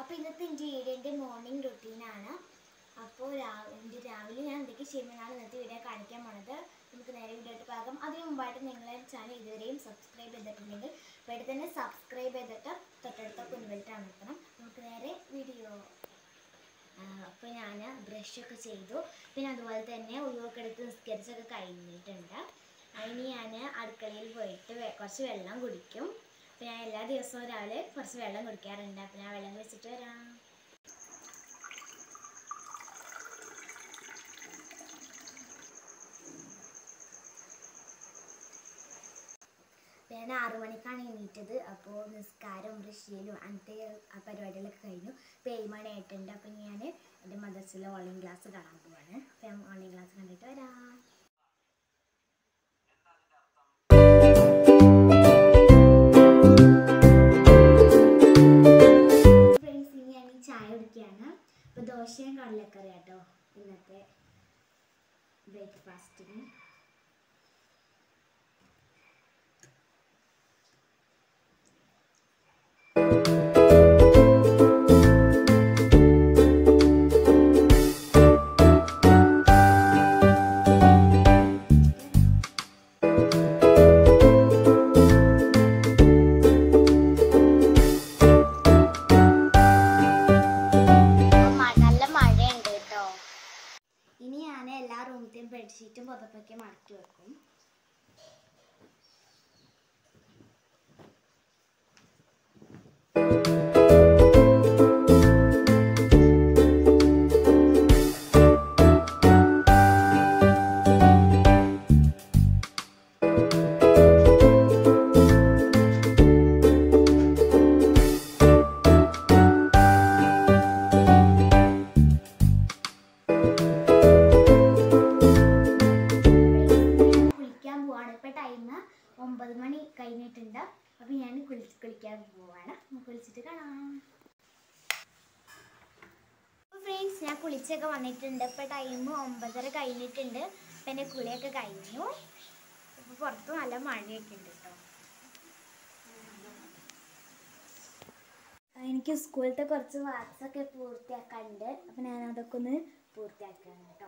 അപ്പോൾ ഇന്നത്തെ എൻ്റെ വീഡിയോൻ്റെ മോർണിംഗ് റുട്ടീനാണ് അപ്പോൾ എൻ്റെ രാവിലെ ഞാൻ എന്തൊക്കെ ചെയ്യുമെന്നാണ് ഇന്നത്തെ വീഡിയോ കാണിക്കാൻ പോണത് നമുക്ക് നേരെ വീഡിയോ ആയിട്ട് പാകം അതിന് മുമ്പായിട്ട് നിങ്ങളെ ചാനൽ ഇതുവരെയും സബ്സ്ക്രൈബ് ചെയ്തിട്ടുണ്ടെങ്കിൽ ഇവിടെ തന്നെ സബ്സ്ക്രൈബ് ചെയ്തിട്ട് തൊട്ടടുത്ത കുഞ്ഞുവലിട്ട് അമർത്തണം നമുക്ക് നേരെ വീഡിയോ അപ്പോൾ ഞാൻ ബ്രഷൊക്കെ ചെയ്തു പിന്നെ അതുപോലെ തന്നെ ഉള്ളിലൊക്കെ എടുത്ത് നിസ്കരിച്ചൊക്കെ കഴിഞ്ഞിട്ടുണ്ട് അതിന് ഞാൻ അടുക്കളയിൽ പോയിട്ട് വെ- കുറച്ച് വെള്ളം കുടിക്കും അപ്പോൾ ഞാൻ എല്ലാ ദിവസവും രാവിലെ കുറച്ച് വെള്ളം കുടിക്കാറുണ്ട് അപ്പോൾ ഞാൻ വെള്ളം വെച്ചിട്ട് വരാം ഞാൻ ആറു മണിക്കാണ് എണീറ്റത് അപ്പോൾ നിസ്കാരം ഋഷിയിലും അങ്ങനത്തെ ആ പരിപാടികളൊക്കെ കഴിഞ്ഞു ഇപ്പോൾ ഏഴ് മണി ആയിട്ടുണ്ട് അപ്പോൾ ഞാൻ എൻ്റെ മദർസിലെ ഓൺലൈൻ ക്ലാസ് കാണാൻ പോവാണ് അപ്പോൾ ഞാൻ ഓൺലൈൻ ക്ലാസ് കണ്ടിട്ട് വരാം ഫ്രണ്ട്സ് ഇനി ഞാൻ ഈ ചായ കുടിക്കുകയാണ് അപ്പോൾ ദോശയും കടലക്കറി കേട്ടോ ഇന്നത്തെ ബ്രേക്ക്ഫാസ്റ്റിന് നല്ല മഴയുണ്ട് കേട്ടോ ഇനി ഞാൻ എല്ലാ റൂമത്തെയും ബെഡ്ഷീറ്റും പുതപ്പൊക്കെ മടക്കി വെക്കും കുളിക്കാൻ പോവാണ് ഇപ്പൊ ടൈം ഒമ്പത് മണി കഴിഞ്ഞിട്ടുണ്ട് അപ്പൊ ഞാൻ കുളിച്ച് കുളിക്കാൻ പോവാണ് നമുക്ക് കുളിച്ചിട്ട് കാണാം ഫ്രണ്ട്സ് ഞാൻ കുളിച്ചൊക്കെ വന്നിട്ടുണ്ട് ഇപ്പൊ ടൈം ഒമ്പതര കഴിഞ്ഞിട്ടുണ്ട് ഇപ്പൊ എൻ്റെ കുളിയൊക്കെ കഴിഞ്ഞു ഇപ്പൊ പുറത്ത് നല്ല മഴയൊക്കെ ഉണ്ട് കേട്ടോ എനിക്ക് സ്കൂളിലത്തെ കുറച്ച് വർക്ക്സ് ഒക്കെ പൂർത്തിയാക്കാനുണ്ട് അപ്പം ഞാൻ അതൊക്കെ ഒന്ന് പൂർത്തിയാക്കുകയാണ് കേട്ടോ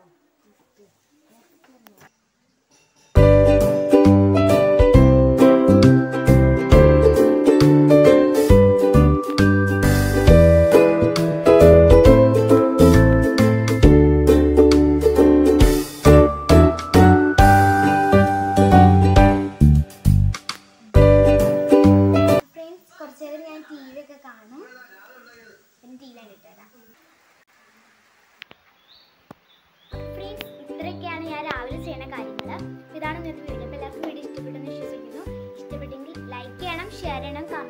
ഫ്രണ്ട്സ് കുറച്ച് നേരം ഞാൻ ടി വി ഒക്കെ കാണും പിന്നെ ടി വി കണ്ടിട്ട് വരാം ഫ്രണ്ട്സ് ഇത്രയൊക്കെയാണ് ഞാൻ രാവിലെ ചെയ്യുന്ന കാര്യങ്ങൾ ഇതാണ് ഇന്നത്തെ വീഡിയോ അപ്പോൾ എല്ലാവർക്കും വീഡിയോ ഇഷ്ടപ്പെട്ടെന്ന് വിശ്വസിക്കുന്നു ഇഷ്ടപ്പെട്ടെങ്കിൽ ലൈക്ക് ചെയ്യണം ഷെയർ ചെയ്യണം കമൻറ്റ്